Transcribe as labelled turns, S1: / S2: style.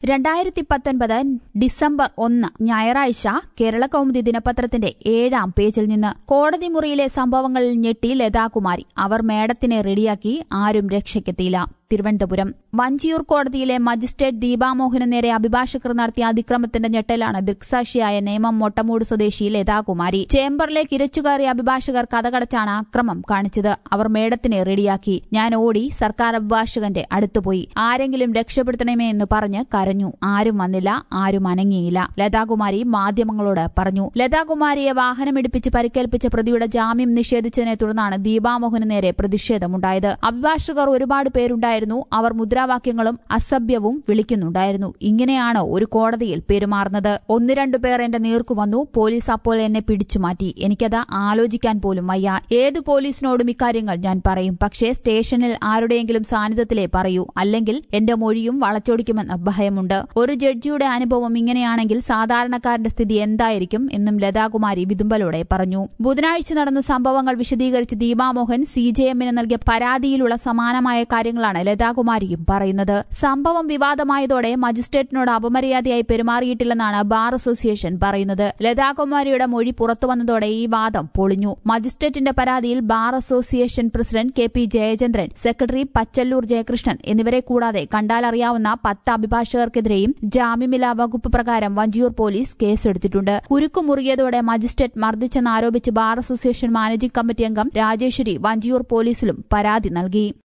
S1: രണ്ടായിരത്തി പത്തൊൻപത് ഡിസംബർ ഒന്ന് ഞായറാഴ്ച കേരള കൗമുദി ദിനപത്രത്തിന്റെ ഏഴാം പേജിൽ നിന്ന് കോടതി മുറിയിലെ സംഭവങ്ങളിൽ ഞെട്ടി ലതാകുമാരി അവർ മേഡത്തിനെ റെഡിയാക്കി ആരും രക്ഷയ്ക്കെത്തിയില്ല തിരുവനന്തപുരം വഞ്ചിയൂർ കോടതിയിലെ മജിസ്ട്രേറ്റ് ദീപാമോഹന് നേരെ അഭിഭാഷകർ നടത്തിയ അതിക്രമത്തിന്റെ ഞെട്ടലാണ് ദൃക്സാക്ഷിയായ നേമം മൊട്ടമൂട് സ്വദേശി ലതാകുമാരി ചേംബറിലേക്ക് ഇരച്ചുകയറിയ അഭിഭാഷകർ കഥകടച്ചാണ് അക്രമം കാണിച്ചത് അവർ മേഡത്തിനെ റെഡിയാക്കി ഞാൻ ഓടി സർക്കാർ അഭിഭാഷകന്റെ അടുത്തുപോയി ആരെങ്കിലും രക്ഷപ്പെടുത്തണമേ എന്ന് പറഞ്ഞ് കരഞ്ഞു ആരും വന്നില്ല ആരും അനങ്ങിയില്ല ലതാകുമാരി മാധ്യമങ്ങളോട് പറഞ്ഞു ലതാകുമാരിയെ വാഹനമിടിപ്പിച്ച് പരിക്കേൽപ്പിച്ച പ്രതിയുടെ ജാമ്യം നിഷേധിച്ചതിനെ തുടർന്നാണ് ദീപാമോഹന് നേരെ പ്രതിഷേധമുണ്ടായത് അഭിഭാഷകർ ഒരുപാട് പേരുണ്ടായിരുന്നു അവർ മുദ്രാവാക്യങ്ങളും അസഭ്യവും വിളിക്കുന്നുണ്ടായിരുന്നു ഇങ്ങനെയാണ് ഒരു കോടതിയിൽ പെരുമാറുന്നത് ഒന്ന് രണ്ടു പേർ എന്റെ നേർക്കു വന്നു പോലീസ് അപ്പോൾ എന്നെ പിടിച്ചുമാറ്റി എനിക്കത് ആലോചിക്കാൻ പോലും വയ്യ ഏതു പോലീസിനോടും ഇക്കാര്യങ്ങൾ ഞാൻ പറയും പക്ഷേ സ്റ്റേഷനിൽ ആരുടെയെങ്കിലും സാന്നിധ്യത്തിലേ പറയൂ അല്ലെങ്കിൽ എന്റെ മൊഴിയും വളച്ചൊടിക്കുമെന്ന് ഭയമുണ്ട് ഒരു ജഡ്ജിയുടെ അനുഭവം ഇങ്ങനെയാണെങ്കിൽ സാധാരണക്കാരന്റെ സ്ഥിതി എന്തായിരിക്കും എന്നും ലതാകുമാരി വിതുമ്പലോടെ പറഞ്ഞു ബുധനാഴ്ച നടന്ന സംഭവങ്ങൾ വിശദീകരിച്ച് ദീപാമോഹൻ സി ജെ എമ്മിന് നൽകിയ പരാതിയിലുള്ള സമാനമായ കാര്യങ്ങളാണ് ലതാകുമാരിയും പറയുന്നത് സംഭവം വിവാദമായതോടെ മജിസ്ട്രേറ്റിനോട് അപമര്യാദയായി പെരുമാറിയിട്ടില്ലെന്നാണ് ബാർ അസോസിയേഷൻ പറയുന്നത് ലതാകുമാരിയുടെ മൊഴി പുറത്തുവന്നതോടെ ഈ വാദം പൊളിഞ്ഞു മജിസ്ട്രേറ്റിന്റെ പരാതിയിൽ bar association president K P Jayachandran secretary Pachalloor Jayakrishnan എന്നിവരെ കൂടാതെ കണ്ടാലറിയാവുന്ന പത്ത് അഭിഭാഷകർക്കെതിരെയും ജാമ്യമില്ലാ വകുപ്പ് പ്രകാരം വഞ്ചിയൂർ പോലീസ് കേസെടുത്തിട്ടുണ്ട് കുരുക്കു മുറുകിയതോടെ മജിസ്ട്രേറ്റ് മർദ്ദിച്ചെന്നാരോപിച്ച് ബാർ അസോസിയേഷൻ മാനേജിംഗ് കമ്മിറ്റി അംഗം രാജേശ്വരി വഞ്ചിയൂർ പോലീസിലും പരാതി നൽകി